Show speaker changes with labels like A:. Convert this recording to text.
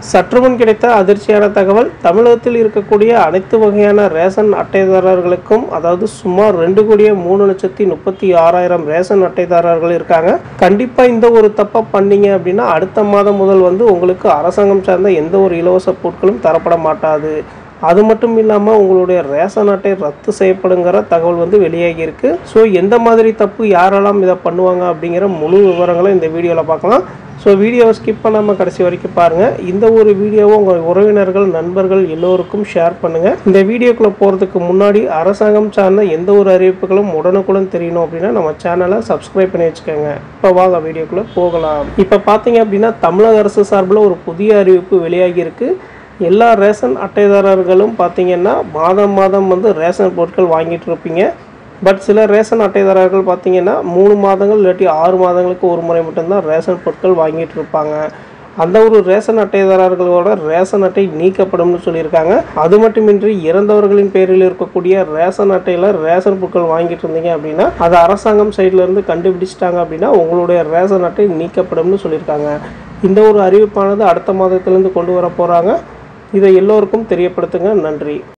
A: சற்றுமுன் கிடைத்த அதிர்ச்சியான தகவல் தமிழகத்தில் இருக்கக்கூடிய அனைத்து வகையான ரேஷன் அட்டைதாரர்களுக்கும் அதாவது சுமார் ரெண்டு கோடியே மூணு லட்சத்தி முப்பத்தி ஆறாயிரம் ரேஷன் அட்டைதாரர்கள் இருக்காங்க கண்டிப்பா இந்த ஒரு தப்பை பண்ணீங்க அப்படின்னா அடுத்த மாதம் முதல் வந்து உங்களுக்கு அரசாங்கம் சார்ந்த எந்த ஒரு இலவச பொருட்களும் தரப்பட மாட்டாது அது மட்டும் இல்லாமல் உங்களுடைய ரேஷன் அட்டை ரத்து செய்யப்படுங்கிற தகவல் வந்து வெளியாகி இருக்கு ஸோ எந்த மாதிரி தப்பு யாரெல்லாம் இதை பண்ணுவாங்க அப்படிங்கிற முழு விவரங்களை இந்த வீடியோவில் பார்க்கலாம் ஸோ வீடியோவை ஸ்கிப் பண்ணாமல் கடைசி வரைக்கும் பாருங்கள் இந்த ஒரு வீடியோவை உங்கள் உறவினர்கள் நண்பர்கள் எல்லோருக்கும் ஷேர் பண்ணுங்கள் இந்த வீடியோக்குள்ளே போகிறதுக்கு முன்னாடி அரசாங்கம் சார்ந்த எந்த ஒரு அறிவிப்புகளும் உடனுக்குடன் தெரியணும் அப்படின்னா நம்ம சேனலை சப்ஸ்கிரைப் பண்ணி வச்சுக்கோங்க இப்போ வாங்க வீடியோக்குள்ளே போகலாம் இப்போ பார்த்தீங்க அப்படின்னா தமிழக அரசு சார்பில் ஒரு புதிய அறிவிப்பு வெளியாகி இருக்கு எல்லா ரேஷன் அட்டைதாரர்களும் பார்த்தீங்கன்னா மாதம் மாதம் வந்து ரேஷன் பொருட்கள் வாங்கிட்டு இருப்பீங்க பட் சில ரேஷன் அட்டைதாரர்கள் பார்த்தீங்கன்னா மூணு மாதங்கள் இல்லாட்டி ஆறு மாதங்களுக்கு ஒரு முறை மட்டும்தான் ரேஷன் பொருட்கள் வாங்கிட்டு இருப்பாங்க அந்த ஒரு ரேஷன் அட்டைதாரர்களோட ரேஷன் அட்டை நீக்கப்படும்னு சொல்லியிருக்காங்க அது மட்டுமின்றி இறந்தவர்களின் பேரில் இருக்கக்கூடிய ரேஷன் அட்டையில் ரேஷன் பொருட்கள் வாங்கிட்டு இருந்தீங்க அப்படின்னா அது அரசாங்கம் சைடுல இருந்து கண்டுபிடிச்சிட்டாங்க அப்படின்னா உங்களுடைய ரேஷன் அட்டை நீக்கப்படும்னு சொல்லியிருக்காங்க இந்த ஒரு அறிவிப்பானது அடுத்த மாதத்திலிருந்து கொண்டு வர போகிறாங்க இதை எல்லோருக்கும் தெரியப்படுத்துங்க நன்றி